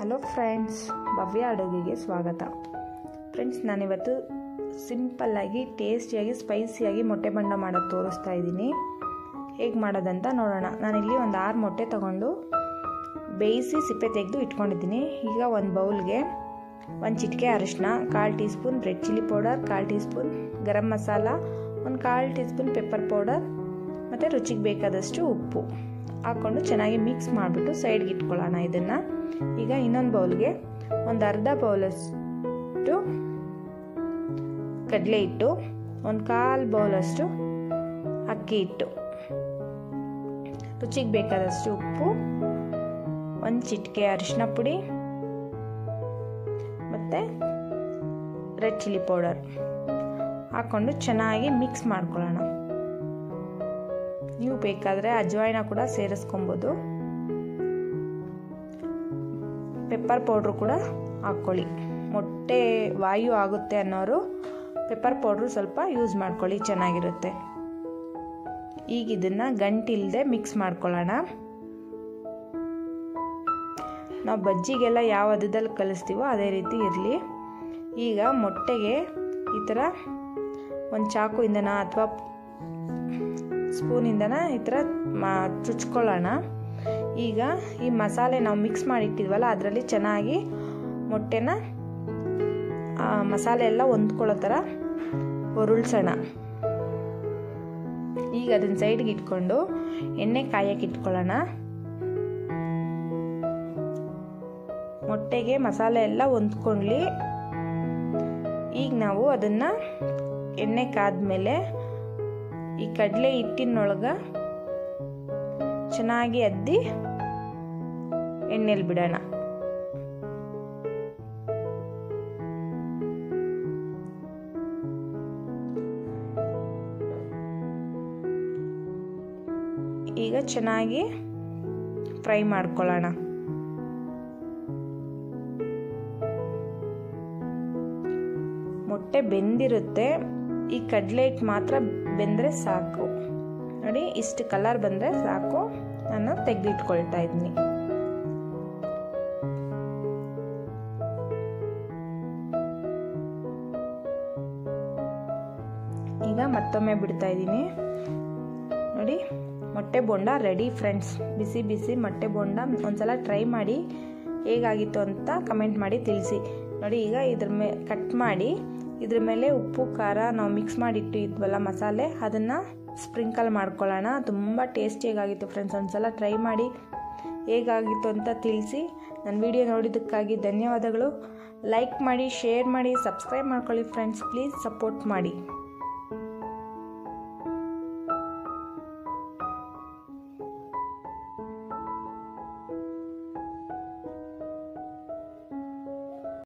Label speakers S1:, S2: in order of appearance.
S1: hello friends ಭವ್ಯ ಅಡುಗೆಗೆ ಸ್ವಾಗತ friends ನಾನಿವತ್ತು ಸಿಂಪಲ್ಲಾಗಿ ಟೇಸ್ಟಿಯಾಗಿ ಸ್ಪೈಸಿಯಾಗಿ ಮೊಟ್ಟೆ ಬಂಡ ಮಾಡೋದು ತೋರಿಸ್ತಾ ಇದ್ದೀನಿ ಹೇಗೆ ಮಾಡೋದಂತ ನೋಡೋಣ ನಾನಿಲ್ಲಿ ಒಂದು ಆರು ಮೊಟ್ಟೆ ತಗೊಂಡು ಬೇಯಿಸಿ ಸಿಪ್ಪೆ ತೆಗೆದು ಇಟ್ಕೊಂಡಿದ್ದೀನಿ ಈಗ ಒಂದು ಬೌಲ್ಗೆ ಒಂದು ಚಿಟಿಕೆ ಅರಿಶಿನ ಕಾಲು teaspoon red chilli powder ಕಾಲು ಟೀ ಸ್ಪೂನ್ ಗರಂ ಮಸಾಲ ಒಂದು ಕಾಲು ಟೀ ಸ್ಪೂನ್ ಪೆಪ್ಪರ್ ಪೌಡರ್ ಮತ್ತು ರುಚಿಗೆ ಬೇಕಾದಷ್ಟು ಉಪ್ಪು ಹಾಕ್ಕೊಂಡು ಚೆನ್ನಾಗಿ ಮಿಕ್ಸ್ ಮಾಡಿಬಿಟ್ಟು ಸೈಡ್ಗೆ ಇಟ್ಕೊಳ್ಳೋಣ ಇದನ್ನು ಈಗ ಇನ್ನೊಂದು ಬೌಲ್ಗೆ ಒಂದು ಅರ್ಧ ಬೌಲಷ್ಟು ಕಡಲೆ ಹಿಟ್ಟು ಒಂದು ಕಾಲು ಬೌಲಷ್ಟು ಅಕ್ಕಿ ಹಿಟ್ಟು ರುಚಿಗೆ ಬೇಕಾದಷ್ಟು ಉಪ್ಪು ಒಂದು ಚಿಟಿಕೆ ಅರಿಶಿನ ಪುಡಿ ಮತ್ತು ರೆಡ್ ಚಿಲ್ಲಿ ಪೌಡರ್ ಹಾಕ್ಕೊಂಡು ಚೆನ್ನಾಗಿ ಮಿಕ್ಸ್ ಮಾಡ್ಕೊಳ್ಳೋಣ ನೀವು ಬೇಕಾದರೆ ಅಜ್ವಾಯಿನ ಕೂಡ ಸೇರಿಸ್ಕೊಬೋದು ಪೆಪ್ಪರ್ ಪೌಡ್ರು ಕೂಡ ಹಾಕ್ಕೊಳ್ಳಿ ಮೊಟ್ಟೆ ವಾಯು ಆಗುತ್ತೆ ಅನ್ನೋರು ಪೆಪ್ಪರ್ ಪೌಡ್ರು ಸ್ವಲ್ಪ ಯೂಸ್ ಮಾಡ್ಕೊಳ್ಳಿ ಚೆನ್ನಾಗಿರುತ್ತೆ ಈಗ ಇದನ್ನು ಗಂಟಿಲ್ಲದೆ ಮಿಕ್ಸ್ ಮಾಡ್ಕೊಳ್ಳೋಣ ನಾವು ಬಜ್ಜಿಗೆಲ್ಲ ಯಾವ ಹದದಲ್ಲಿ ಕಲಿಸ್ತೀವೋ ಅದೇ ರೀತಿ ಇರಲಿ ಈಗ ಮೊಟ್ಟೆಗೆ ಈ ಥರ ಒಂದು ಚಾಕುಯಿಂದನ ಅಥವಾ ಸ್ಪೂನಿಂದನ ಈ ಥರ ಮಾ ಚುಚ್ಕೊಳ್ಳೋಣ ಈಗ ಈ ಮಸಾಲೆ ನಾವು ಮಿಕ್ಸ್ ಮಾಡಿಟ್ಟಿದ್ವಲ್ಲ ಅದರಲ್ಲಿ ಚೆನ್ನಾಗಿ ಮೊಟ್ಟೆನ ಮಸಾಲೆ ಎಲ್ಲ ಹೊಂದ್ಕೊಳ್ಳೋ ಥರ ಉರುಳ್ಸೋಣ ಈಗ ಅದನ್ನ ಸೈಡ್ಗೆ ಇಟ್ಕೊಂಡು ಎಣ್ಣೆ ಕಾಯಕ್ಕೆ ಇಟ್ಕೊಳ್ಳೋಣ ಮೊಟ್ಟೆಗೆ ಮಸಾಲೆ ಎಲ್ಲ ಹೊಂದ್ಕೊಳ್ಳಿ ಈಗ ನಾವು ಅದನ್ನು ಎಣ್ಣೆ ಕಾದ್ಮೇಲೆ ಈ ಕಡಲೆ ಹಿಟ್ಟಿನೊಳಗೆ ಚೆನ್ನಾಗಿ ಅದ್ದಿ ಎಣ್ಣೆಲಿ ಬಿಡೋಣ ಈಗ ಚೆನ್ನಾಗಿ ಫ್ರೈ ಮಾಡ್ಕೊಳ್ಳೋಣ ಮೊಟ್ಟೆ ಬೆಂದಿರುತ್ತೆ ಈ ಕಡಲೆ ಹಿಟ್ಟು ಮಾತ್ರ ಬೆಂದರೆ ಸಾಕು ನೋಡಿ ಇಷ್ಟು ಕಲರ್ ಬಂದರೆ ಸಾಕು ನಾನು ತೆಗೆದಿಟ್ಕೊಳ್ತಾ ಇದ್ದೀನಿ ಈಗ ಮತ್ತೊಮ್ಮೆ ಬಿಡ್ತಾ ಇದ್ದೀನಿ ನೋಡಿ ಮೊಟ್ಟೆ ಬೋಂಡ ರೆಡಿ ಫ್ರೆಂಡ್ಸ್ ಬಿಸಿ ಬಿಸಿ ಮೊಟ್ಟೆ ಬೋಂಡ ಒಂದ್ಸಲ ಟ್ರೈ ಮಾಡಿ ಹೇಗಾಗಿತ್ತು ಅಂತ ಕಮೆಂಟ್ ಮಾಡಿ ತಿಳಿಸಿ ನೋಡಿ ಈಗ ಇದ್ರ ಮೇ ಕಟ್ ಮಾಡಿ ಇದ್ರ ಮೇಲೆ ಉಪ್ಪು ಖಾರ ನಾವು ಮಿಕ್ಸ್ ಮಾಡಿ ಇಟ್ಟಿದ್ವಲ್ಲ ಮಸಾಲೆ ಅದನ್ನು ಸ್ಪ್ರಿಂಕಲ್ ಮಾಡ್ಕೊಳ್ಳೋಣ ತುಂಬ ಟೇಸ್ಟಿಯಾಗಿತ್ತು ಫ್ರೆಂಡ್ಸ್ ಒಂದ್ಸಲ ಟ್ರೈ ಮಾಡಿ ಹೇಗಾಗಿತ್ತು ಅಂತ ತಿಳಿಸಿ ನನ್ನ ವಿಡಿಯೋ ನೋಡಿದ್ದಕ್ಕಾಗಿ ಧನ್ಯವಾದಗಳು ಲೈಕ್ ಮಾಡಿ ಶೇರ್ ಮಾಡಿ ಸಬ್ಸ್ಕ್ರೈಬ್ ಮಾಡ್ಕೊಳ್ಳಿ ಫ್ರೆಂಡ್ಸ್ ಪ್ಲೀಸ್ ಸಪೋರ್ಟ್ ಮಾಡಿ